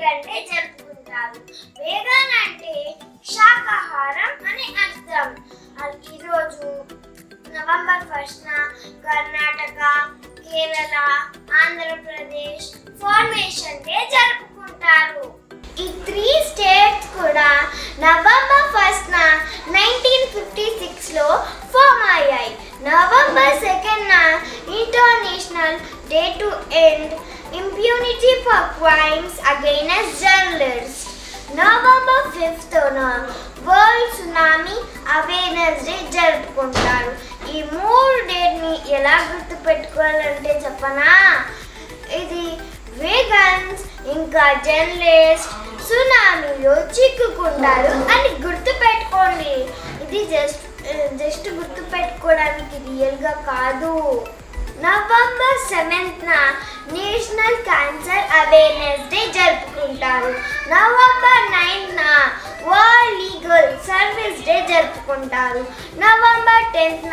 vegan day జరుపుకుంటారు vegan అంటే శాకాహారం అని అర్థం అది ఈరోజు November first Karnataka Kerala Andhra Pradesh formation day జరుపుకుంటారు ఈ త్రీ స్టేట్స్ కూడా నవంబర్ ఫస్ట్ నైన్టీన్ ఫిఫ్టీ సిక్స్లో ఫామ్ అయ్యాయి November second international day to end impunity for crimes against journalist November fifth world tsunami awareness day జరుపుకుంటారు ఈ మూడు డేట్ని ఎలా గుర్తుపెట్టుకోవాలంటే చెప్పనా ఇది వేగన్స్ ఇంకా జర్నలిస్ట్ సునామీలో చిక్కుకుంటారు అని గుర్తుపెట్టుకోండి ఇది జస్ట్ జస్ట్ గుర్తుపెట్టుకోవడానికి రియల్గా కాదు నవంబర్ సెవెంత్న నేషనల్ క్యాన్సర్ అవేర్నెస్ డే జరుపుకుంటారు నవంబర్ నైన్త్న వరల్డ్ లీగల్ సర్వీస్ డే జరుపుకుంటారు నవంబర్ టెన్త్న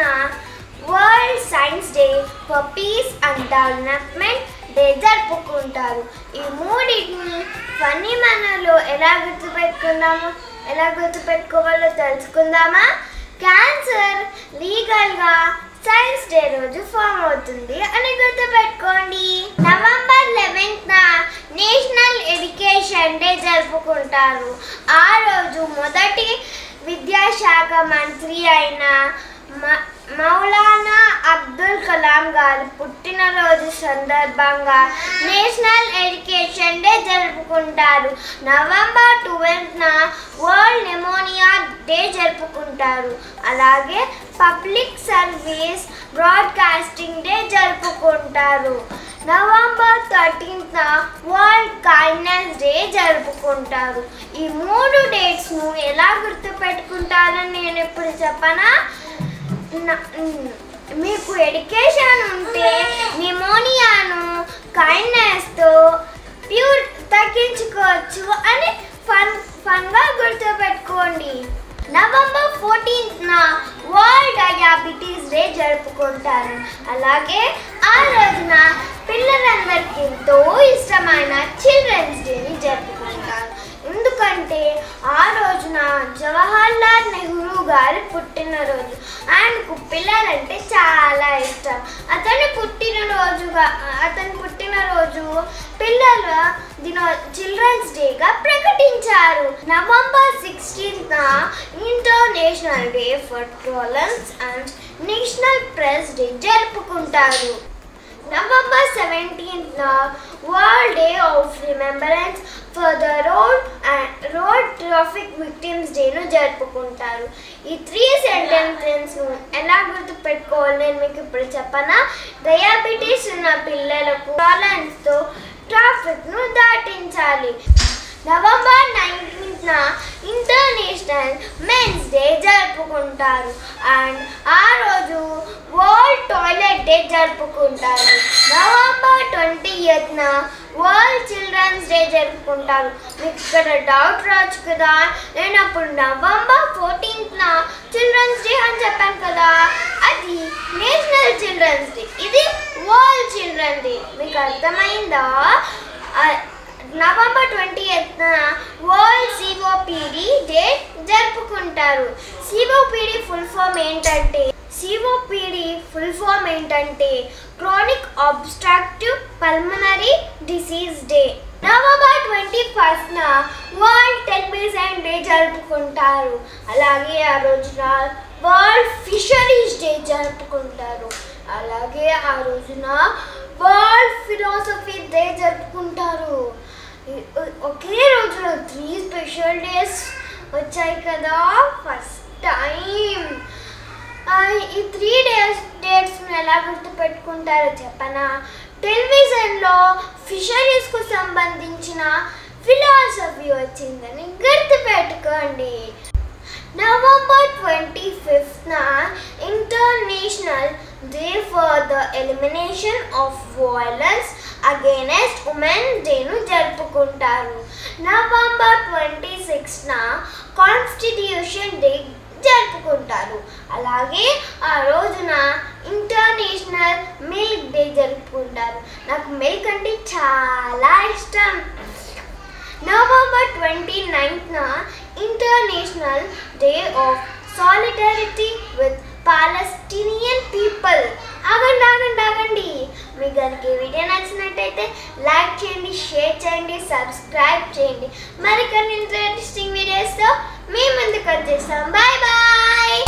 world science day for peace and development day జరుపుకుంటారు ఈ మూడింటిని ఫన్నీ మనలో ఎలా గుర్తుపెట్టుకుందాము ఎలా గుర్తుపెట్టుకోవాలో తెలుసుకుందామా క్యాన్సర్ లీగల్గా సైన్స్ డే రోజు ఫామ్ అవుతుంది అని గుర్తుపెట్టుకోండి November eleventh national education day జరుపుకుంటారు ఆ రోజు మొదటి విద్యాశాఖ మంత్రి అయిన మ- మౌలానా అబ్దుల్ కలాం గారి పుట్టినరోజు సందర్భంగా నేషనల్ ఎడ్యుకేషన్ డే జరుపుకుంటారు నవంబర్ ట్వెల్త్న వరల్డ్ నెమోనియా డే జరుపుకుంటారు అలాగే పబ్లిక్ సర్వీస్ బ్రాడ్కాస్టింగ్ డే జరుపుకుంటారు నవంబర్ థర్టీన్త్న వరల్డ్ కైండ్నెస్ డే జరుపుకుంటారు ఈ మూడు డేట్స్ను ఎలా గుర్తుపెట్టుకుంటారని నేను ఇప్పుడు చెప్పనా న- మ్, మీకు ఎడ్యుకేషన్ ఉంటే నిమోనియాను కైండ్నెస్తో ప్యూర్ తగ్గించుకోవచ్చు అని ఫన్ ఫన్గా గుర్తుపెట్టుకోండి నవంబర్ ఫోర్టీన్త్న వరల్డ్ డయాబెటీస్ డే జరుపుకుంటారు అలాగే ఆ రోజున పిల్లలందరికీ ఎంతో ఇష్టమైన చిల్డ్రన్స్ డేని జరుపుకుంటారు ఎందుకంటే ఆ రోజున జవహర్లాల్ నెహ్రూ గారి పుట్టినరోజు ఆయనకు పిల్లలంటే చాలా ఇష్టం అతని పుట్టినరోజుగా అతని పుట్టినరోజు పిల్లల దినో చిల్డ్రన్స్ డేగా ప్రకటించారు November sixteenth international day for tolerance and national press day జరుపుకుంటారు November seventeenth world day of remembrance for the road and road traffic victims డేను జరుపుకుంటారు ఈ త్రీ సెంటెన్సెస్ను ఎలా గుర్తుపెట్టుకోవాలి నేను మీకు ఇప్పుడు చెప్పనా డయాబెటీస్ ఉన్న పిల్లలకు టాలెన్స్తో ట్రాఫిక్ను దాటించాలి నవంబర్ నైన్టీన్త్న ఇంటర్నేషనల్ మెన్స్ డే జరుపుకుంటారు అండ్ ఆ రోజు వరల్డ్ టాయిలెట్ డే జరుపుకుంటారు నవంబర్ ట్వంటీ ఎయిత్న వరల్డ్ చిల్డ్రన్స్ డే జరుపుకుంటారు మీకు ఇక్కడ డౌట్ రావచ్చు కదా నేను అప్పుడు నవంబర్ ఫోర్టీన్త్న చిల్డ్రన్స్ డే అని చెప్పాను కదా అది నేషనల్ చిల్డ్రన్స్ డే ఇది వరల్డ్ చిల్డ్రన్ డే మీకు అర్థమైందా ఆ, నవంబర్ ట్వంటీ ఎయిత్న వరల్డ్ సిఓపిడి డే జరుపుకుంటారు సిఓపిడి ఫుల్ ఫామ్ ఏంటంటే సిఓపిడి ఫుల్ ఫామ్ ఏంటంటే chronic obstructive pulmonary disease day November twenty ఫస్ట్న వరల్డ్ టెలివిజన్ డే జరుపుకుంటారు అలాగే ఆ రోజున వరల్డ్ ఫిషరీస్ డే జరుపుకుంటారు అలాగే ఆ రోజున వరల్డ్ ఫిలాసఫీ డే జరుపుకుంటారు ఈ- ఒకే రోజున త్రీ స్పెషల్ డేస్ వచ్చాయి కదా ఫస్ట్ టైం ఈ త్రీ డేస్ డేట్స్ని ఎలా గుర్తుపెట్టుకుంటారో చెప్పనా టెలివిజన్లో ఫిషరీస్కు సంబంధించిన ఫిలాసఫీ వచ్చిందని గుర్తుపెట్టుకోండి నవంబర్ ట్వంటీ ఫిఫ్త్న international day for the elimination of violence against women డేను జరుపుకుంటారు నవంబర్ ట్వంటీ సిక్స్న కాన్స్టిట్యూషన్ డే జరుపుకుంటారు అలాగే ఆ రోజున ఇంటర్నేషనల్ మిల్క్ డే జరుపుకుంటారు నాకు మిల్క్ అంటే చాలా ఇష్టం నవంబర్ ట్వంటీ నైన్త్న international day of solidarity with Palestinian people ఆగండి ఆగండి ఆగండి మీకు కనుక ఈ వీడియో నచ్చినట్టయితే లైక్ చేయండి షేర్ చేయండి సబ్స్క్రైబ్ చేయండి మరికొన్ని ఇంట్రెస్టింగ్ వీడియోస్తో మీ ముందుకు వచ్చేస్తాం బాయ్ బాయ్